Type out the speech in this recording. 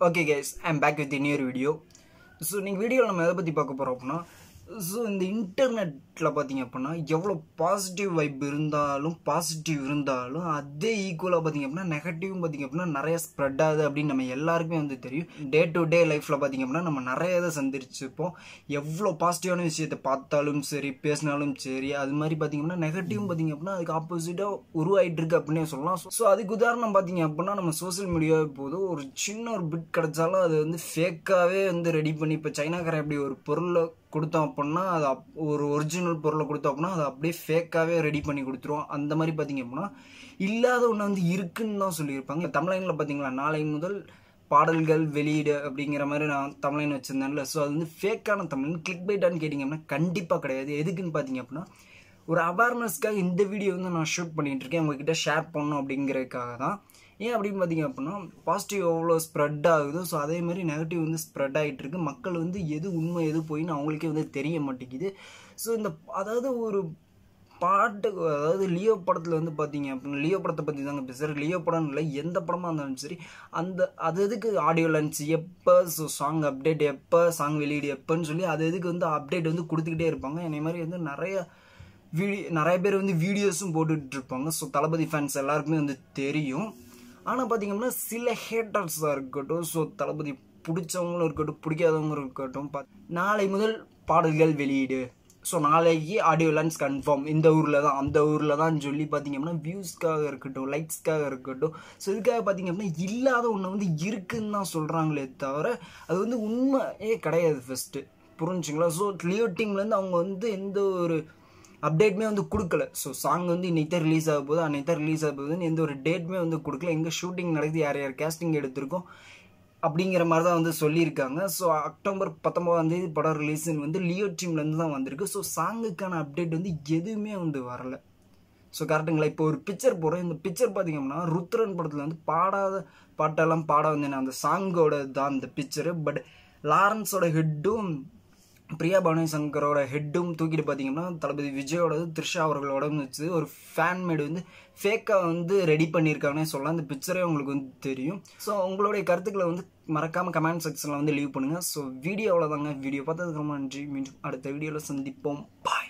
okay guys I'm back with இன்னொரு video so நீங்கள் வீடியோவில் நம்ம எதை பற்றி பார்க்க போகிறோம் அப்படின்னா ஸோ இந்த இன்டர்நெட்டில் பார்த்தீங்க அப்படின்னா எவ்வளோ பாசிட்டிவ் வைப் இருந்தாலும் பாசிட்டிவ் இருந்தாலும் அதே ஈக்குவலாக பார்த்தீங்க அப்படின்னா நெகட்டிவும் பார்த்தீங்க அப்படின்னா நிறைய ஸ்ப்ரெட் ஆகுது அப்படின்னு நம்ம எல்லாருக்குமே வந்து தெரியும் டே டு டே லைஃப்பில் பார்த்தீங்க அப்படின்னா நம்ம நிறைய இதை சந்திச்சிருப்போம் எவ்வளோ பாசிட்டிவான விஷயத்தை பார்த்தாலும் சரி பேசினாலும் சரி அது மாதிரி பார்த்தீங்கன்னா நெகட்டிவும் பார்த்தீங்க அப்படின்னா அதுக்கு ஆப்போசிட்டாக உருவாயிட்டு இருக்கு அப்படின்னே சொல்லலாம் ஸோ அதுக்கு உதாரணம் பார்த்தீங்க அப்படின்னா நம்ம சோசியல் மீடியாவே போதும் ஒரு சின்ன ஒரு பிட் கிடைச்சாலும் அது வந்து ஃபேக்காகவே வந்து ரெடி பண்ணி இப்போ சைனாக்காரன் எப்படி ஒரு பொருளை கொடுத்தோம் அப்படின்னா அது அப் ஒரு ஒரிஜினல் பொருளை கொடுத்தோம் அப்படின்னா அதை அப்படியே ஃபேக்காகவே ரெடி பண்ணி கொடுத்துருவோம் அந்த மாதிரி பார்த்தீங்க அப்படின்னா இல்லாத ஒன்று வந்து இருக்குன்னு தான் சொல்லியிருப்பாங்க தமிழ்நாட்டில் பார்த்தீங்களா நாளை முதல் பாடல்கள் வெளியீடு அப்படிங்கிற மாதிரி நான் தமிழ்லைன் வச்சுருந்தேன்ல ஸோ அது வந்து ஃபேக்கான தமிழ் கிளிக் பைட்டான்னு கேட்டிங்கன்னா கண்டிப்பாக கிடையாது எதுக்குன்னு பார்த்தீங்க அப்படின்னா ஒரு அவேர்னஸ்க்காக இந்த வீடியோ வந்து நான் ஷூட் பண்ணிகிட்டு இருக்கேன் உங்ககிட்ட ஷேர் பண்ணணும் அப்படிங்கிறதுக்காக தான் ஏன் அப்படின்னு பார்த்தீங்க அப்படின்னா பாசிட்டிவ் எவ்வளோ ஸ்ப்ரெட் ஆகுதோ ஸோ அதே மாதிரி நெகட்டிவ் வந்து ஸ்ப்ரெட் ஆகிட்டு இருக்கு மக்கள் வந்து எது உண்மை எது போயின்னு அவங்களுக்கே வந்து தெரிய மாட்டேங்குது ஸோ இந்த அதாவது ஒரு பாட்டு அதாவது லியோ படத்தில் வந்து பார்த்தீங்க அப்படின்னா லியோ படத்தை பற்றி தாங்க பேசுகிறேன் லியோ படம் இல்லை எந்த படமாக இருந்தாலும் சரி அந்த அது எதுக்கு ஆடியோ லான்ச் எப்போ ஸோ சாங் அப்டேட் எப்போ சாங் வெளியீடு எப்போன்னு சொல்லி அது எதுக்கு வந்து அப்டேட் வந்து கொடுத்துக்கிட்டே இருப்பாங்க என்னை மாதிரி வந்து நிறைய வீடியோ நிறைய பேர் வந்து வீடியோஸும் போட்டுட்டு இருப்பாங்க ஸோ தளபதி ஃபேன்ஸ் எல்லாருக்குமே வந்து தெரியும் ஆனால் பார்த்தீங்கன்னா சில ஹேட்டர்ஸாக இருக்கட்டும் ஸோ தளபதி பிடிச்சவங்களும் இருக்கட்டும் பிடிக்காதவங்களும் இருக்கட்டும் பா நாளை முதல் பாடல்கள் வெளியீடு ஸோ நாளைக்கு ஆடியோ லான்ச் கன்ஃபார்ம் இந்த ஊரில் தான் அந்த ஊரில் தான் சொல்லி பார்த்தீங்க அப்படின்னா வியூஸ்க்காக இருக்கட்டும் லைக்ஸ்க்காக இருக்கட்டும் ஸோ இதுக்காக பார்த்தீங்க அப்படின்னா இல்லாத ஒன்று வந்து இருக்குன்னு தான் சொல்கிறாங்களே தவிர அது வந்து உண்மையே கிடையாது ஃபஸ்ட்டு புரிஞ்சுங்களா ஸோ லியோ டீம்லேருந்து அவங்க வந்து எந்த ஒரு அப்டேட்டுமே வந்து கொடுக்கல ஸோ சாங் வந்து இன்றைக்கி தான் ரிலீஸ் ஆக போகுது அன்றைக்கி தான் ரிலீஸ் ஆக போகுதுன்னு எந்த ஒரு டேட்டுமே வந்து கொடுக்கல எங்கே ஷூட்டிங் நடக்குது யார் யார் கேஸ்டிங் எடுத்திருக்கோம் அப்படிங்கிற மாதிரி தான் வந்து சொல்லியிருக்காங்க ஸோ அக்டோபர் பத்தொம்பதாம் தேதி படம் ரிலீஸ்னு வந்து லியோ டீம்லேருந்து தான் வந்திருக்கு ஸோ சாங்குக்கான அப்டேட் வந்து எதுவுமே வந்து வரல ஸோ கரெக்டுங்களா இப்போ ஒரு பிக்சர் போடுறேன் இந்த பிக்சர் பார்த்தீங்கன்னா ருத்ரன் படத்தில் வந்து பாடாத பாட்டெல்லாம் பாட வந்தேன் அந்த சாங்கோட தான் அந்த பிக்சரு பட் லாரன்ஸோட ஹெட்டும் பிரியா பவானி சங்கரோட ஹெட்டும் தூக்கிட்டு பார்த்தீங்கன்னா தளபதி விஜயோடது த்ரிஷா அவர்களோட வச்சு ஒரு ஃபேன் மேடு வந்து ஃபேக்காக வந்து ரெடி பண்ணியிருக்காங்கன்னே சொல்லலாம் அந்த பிக்சரே உங்களுக்கு வந்து தெரியும் ஸோ உங்களுடைய கருத்துக்களை வந்து மறக்காமல் கமெண்ட் செக்ஷனில் வந்து லீவ் பண்ணுங்கள் ஸோ வீடியோ அவ்வளோதாங்க வீடியோ பார்த்ததுக்கு ரொம்ப நன்றி மீண்டும் அடுத்த வீடியோவில் சந்திப்போம் பாய்